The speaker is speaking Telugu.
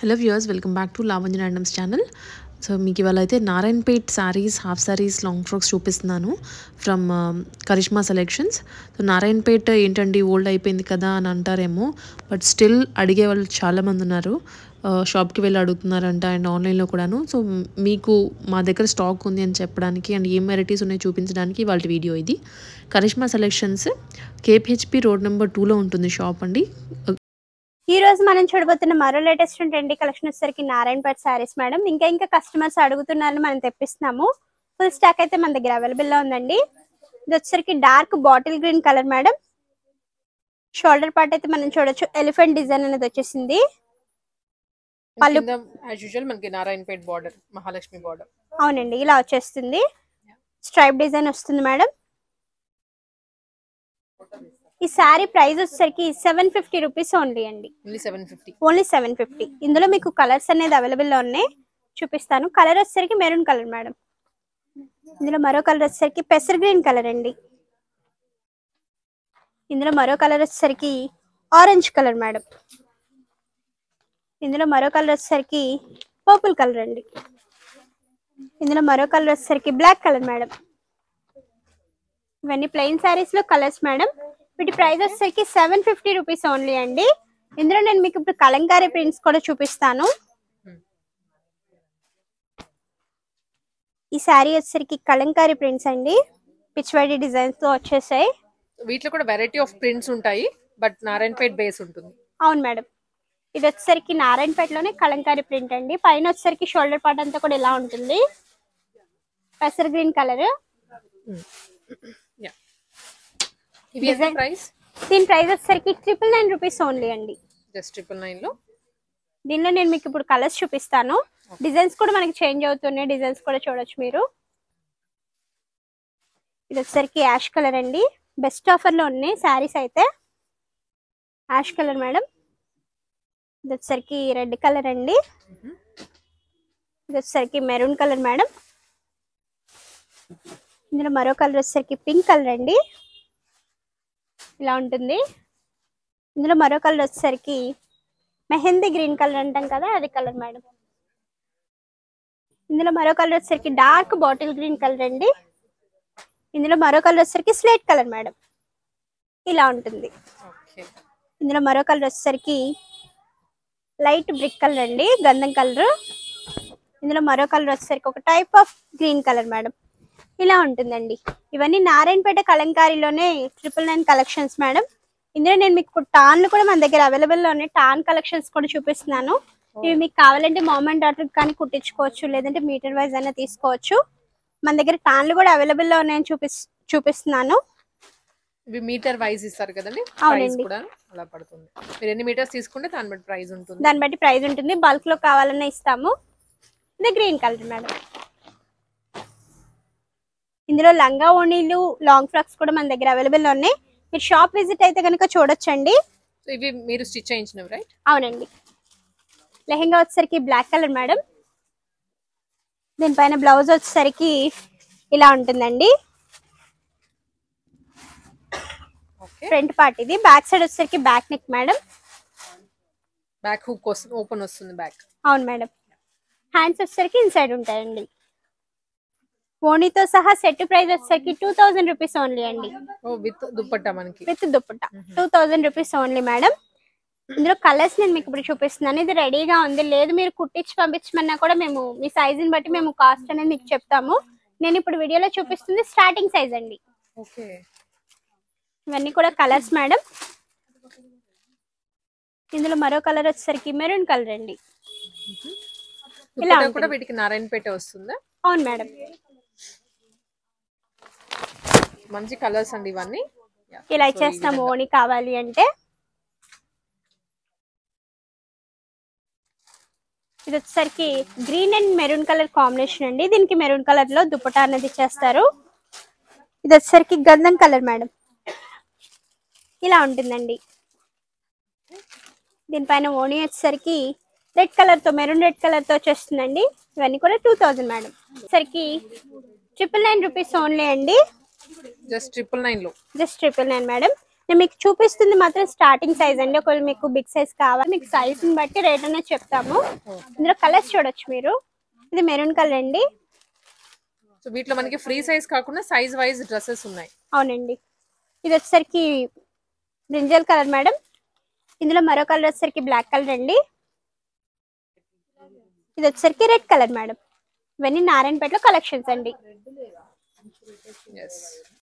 Hello viewers welcome back to Lavanya randoms channel so మీకు ఇవాళ అయితే Narayanpet sarees half sarees long frocks చూపిస్తున్నాను from Karishma selections so Narayanpet ఏంటండి ఓల్డ్ అయిపోయింది కదా అని అంటారేమో బట్ స్టిల్ అడిగే వాళ్ళు చాలామంది ఉన్నారు షాప్కి వెళ్ళి అడుగుతున్నారంట అండ్ ఆన్లైన్లో కూడాను సో మీకు మా దగ్గర స్టాక్ ఉంది అని చెప్పడానికి అండ్ ఏం వెరైటీస్ ఉన్నాయో చూపించడానికి వాళ్ళ వీడియో ఇది Karishma selections KPHB road number టూలో ఉంటుంది షాప్ అండి ఈ రోజు మనం చూడబోతున్న మరో లేటెస్ట్ ట్రెండీ కలెక్షన్ వచ్చేసరికి నారాయణపేట శారీస్ మేడం ఇంకా ఇంకా కస్టమర్స్ అడుగుతున్నారని మనం తెప్పిస్తున్నాము ఫుల్ స్టాక్ అయితే మన దగ్గర అవైలబుల్ లో ఉందండి ఇది వచ్చేసరికి dark bottle green colour madam shoulder part అయితే మనం చూడొచ్చు ఎలిఫెంట్ డిజైన్ అనేది వచ్చేసింది పళ్ళు- కింద యాజ్ యూజువల్ మనకి నారాయణపేట్ బార్డర్ మహాలక్ష్మి బార్డర్ అవునండి ఇలా వచ్చేస్తుంది స్ట్రైప్ డిజైన్ వస్తుంది మేడం ఈ శారీ ప్రైస్ వచ్చేసరికి సెవెన్ ఫిఫ్టీ రూపీస్ ఓన్లీ అండి only seven fifty only seven fifty ఇందులో మీకు కలర్స్ అనేది అవైలబుల్ లో ఉన్నాయి చూపిస్తాను కలర్ వచ్చేసరికి మెరూన్ కలర్ మేడం ఇందులో మరో కలర్ వచ్చేసరికి పెసర్ గ్రీన్ కలర్ అండి ఇందులో మరో కలర్ వచ్చేసరికి ఆరెంజ్ కలర్ మేడం ఇందులో మరో కలర్ వచ్చేసరికి పర్పుల్ కలర్ అండి ఇందులో మరో కలర్ వచ్చేసరికి బ్లాక్ కలర్ మేడం ఇవన్నీ ప్లెయిన్ శారీస్ లో కలర్స్ మేడం వీటి ప్రైస్ వచ్చేసరికి సెవెన్ ఫిఫ్టీ రూపీస్ ఓన్లీ అండి ఇందులో నేను మీకు ఇప్పుడు కలంకారీ ప్రింట్స్ కూడా చూపిస్తాను ఈ శారీ వచ్చేసరికి కలంకారీ ప్రింట్స్ అండి పిచ్వాడి డిజైన్స్ తో వచ్చేసాయి వీటిలో కూడా వెరైటీ ఆఫ్ ప్రింట్స్ ఉంటాయి బట్ నారాయణపేట్ బేస్ ఉంటుంది అవును మేడం ఇది వచ్చేసరికి నారాయణపేటలోనే కలంకారీ ప్రింట్ అండి పైన వచ్చేసరికి షోల్డర్ పార్ట్ అంతా కూడా ఇలా ఉంటుంది పెసర్ గ్రీన్ కలర్ యా ఇవి ఎంత Design- ప్రైస్ దీని ప్రైస్ వచ్చేసరికి ట్రిపుల్ నైన్ రూపీస్ ఓన్లీ అండి జస్ట్ ట్రిపుల్ నైన్ లో దీనిలో నేను మీకు ఇప్పుడు కలర్స్ చూపిస్తాను డిజైన్స్ కూడా మనకి చేంజ్ అవుతున్నాయి డిజైన్స్ కూడా చూడొచ్చు మీరు ఇది వచ్చేసరికి యాష్ కలర్ అండి బెస్ట్ ఆఫర్ లో ఉన్నాయి శారీస్ అయితే యాష్ కలర్ మేడం ఇది వచ్చేసరికి రెడ్ కలర్ అండి ఇది వచ్చేసరికి మెరూన్ కలర్ మేడం ఇందులో మరో కలర్ వచ్చేసరికి పింక్ కలర్ అండి ఇలా ఉంటుంది ఇందులో మరో కలర్ వచ్చేసరికి మెహందీ గ్రీన్ కలర్ అంటాం కదా అది కలర్ మేడం ఇందులో మరో కలర్ వచ్చేసరికి డార్క్ బాటిల్ గ్రీన్ కలర్ అండి ఇందులో మరో కలర్ వచ్చేసరికి స్లేట్ కలర్ మేడం ఇలా ఉంటుంది ఓకే ఇందులో మరో కలర్ వచ్చేసరికి లైట్ బ్రిక్ కలర్ అండి గంధం కలర్ ఇందులో మరో కలర్ వచ్చేసరికి ఒక type of green colour madam ఇలా ఉంటుందండి ఇవన్నీ నారాయణపేట కలంకారీలోనే ట్రిపుల్ నైన్ కలెక్షన్స్ మేడం ఇందులో నేను మీకు టాన్లు కూడా మన దగ్గర అవైలబుల్ లో ఉన్నాయి టాన్ కలెక్షన్స్ కూడా చూపిస్తున్నాను ఇవి మీకు కావాలంటే మామెంట్ డాటర్ కానీ కుట్టించుకోవచ్చు లేదంటే మీటర్ వైజ్ అయినా తీసుకోవచ్చు మన దగ్గర టాన్లు కూడా అవైలబుల్ లో ఉన్నాయని చూపి చూపిస్తున్నాను ఇవి మీటర్ వైజ్ ఇస్తారు కదండి ప్రైస్ అవునండి. కూడా అలా పడుతుంది మీరు ఎన్ని మీటర్స్ తీసుకుంటే దాన్ని బట్టి ప్రైస్ ఉంటుంది దాన్ని బట్టి ప్రైస్ ఉంటుంది బల్క్ లో కావాలన్నా ఇస్తాము ఇది గ్రీన్ కలర్ మేడం ఇందులో లంగా ఓణీలు లాంగ్ ఫ్రాక్స్ కూడా మన దగ్గర అవైలబుల్ ఉన్నాయి మీరు షాప్ విజిట్ అయితే కనుక చూడొచ్చండి సో ఇవి మీరు స్టిచ్ చేయించినవి రైట్ అవునండి లెహెంగా వచ్చేసరికి బ్లాక్ కలర్ మేడం దీనిపైన బ్లౌజ్ వచ్చేసరికి ఇలా ఉంటుందండి ఓకే ఫ్రంట్ పార్ట్ ఇది బ్యాక్ సైడ్ వచ్చేసరికి back neck madam back hook వస్తుంది ఓపెన్ వస్తుంది బ్యాక్ అవును మేడం హ్యాండ్స్ వచ్చేసరికి ఇన్సైడ్ ఉంటాయండి ఓణీతో సహా సెట్ ప్రైస్ వచ్చేసరికి టూ థౌజండ్ రూపీస్ ఓన్లీ అండి ఓ విత్ దుప్పట్టా మనకి with dupatta two thousand rupees only madam ఇందులో కలర్స్ నేను మీకు ఇప్పుడు చూపిస్తున్నాను ఇది రెడీగా ఉంది లేదు మీరు కుట్టించి పంపించమన్నా కూడా మేము మీ సైజుని బట్టి మేము కాస్ట్ అనేది మీకు చెప్తాము నేను ఇప్పుడు వీడియోలో చూపిస్తుంది స్టార్టింగ్ సైజ్ అండి ఓకే ఇవన్నీ కూడా కలర్స్ మేడం ఇందులో మరో కలర్ వచ్చేసరికి మెరూన్ కలర్ అండి ఇలా దుప్పట్టా కూడా ఉంటుంది. వీటికి నారాయణపేట వస్తుందా అవును మేడం మంచి కలర్స్ అండి ఇవన్నీ Yeah. ఇలా So, ఈ ఇచ్చేస్తాము విధంగా. ఓణి కావాలి అంటే ఇది వచ్చేసరికి green and maroon colour combination అండి దీనికి మెరూన్ కలర్ లో దుపటా అనేది ఇచ్చేస్తారు ఇది వచ్చేసరికి గంధం కలర్ మేడం ఇలా ఉంటుందండి దీనిపైన ఓణి వచ్చేసరికి రెడ్ కలర్ తో మెరూన్ రెడ్ కలర్ తో వచ్చేస్తుందండి ఇవన్నీ కూడా టూ థౌజండ్ మేడం వచ్చేసరికి ట్రిపుల్ నైన్ రూపీస్ ఓన్లీ అండి జస్ట్ ట్రిపుల్ నైన్ లో జస్ట్ ట్రిపుల్ నైన్ మేడం నేను మీకు చూపిస్తుంది మాత్రం స్టార్టింగ్ సైజ్ అండి ఒకవేళ మీకు బిగ్ సైజ్ కావాలి మీకు size ని బట్టి రేట్ అనేది చెప్తాము ఇందులో కలర్స్ చూడొచ్చు మీరు ఇది మెరూన్ కలర్ అండి సో వీటిలో మనకి ఫ్రీ సైజ్ కాకుండా సైజ్ వైజ్ డ్రెస్సెస్ ఉన్నాయి అవునండి ఇది వచ్చేసరికి బ్రింజల్ కలర్ మేడం ఇందులో మరో కలర్ వచ్చేసరికి బ్లాక్ కలర్ అండి ఇది వచ్చేసరికి రెడ్ కలర్ మేడం ఇవన్నీ నారాయణపేటలో కలెక్షన్స్ అండి ఎస్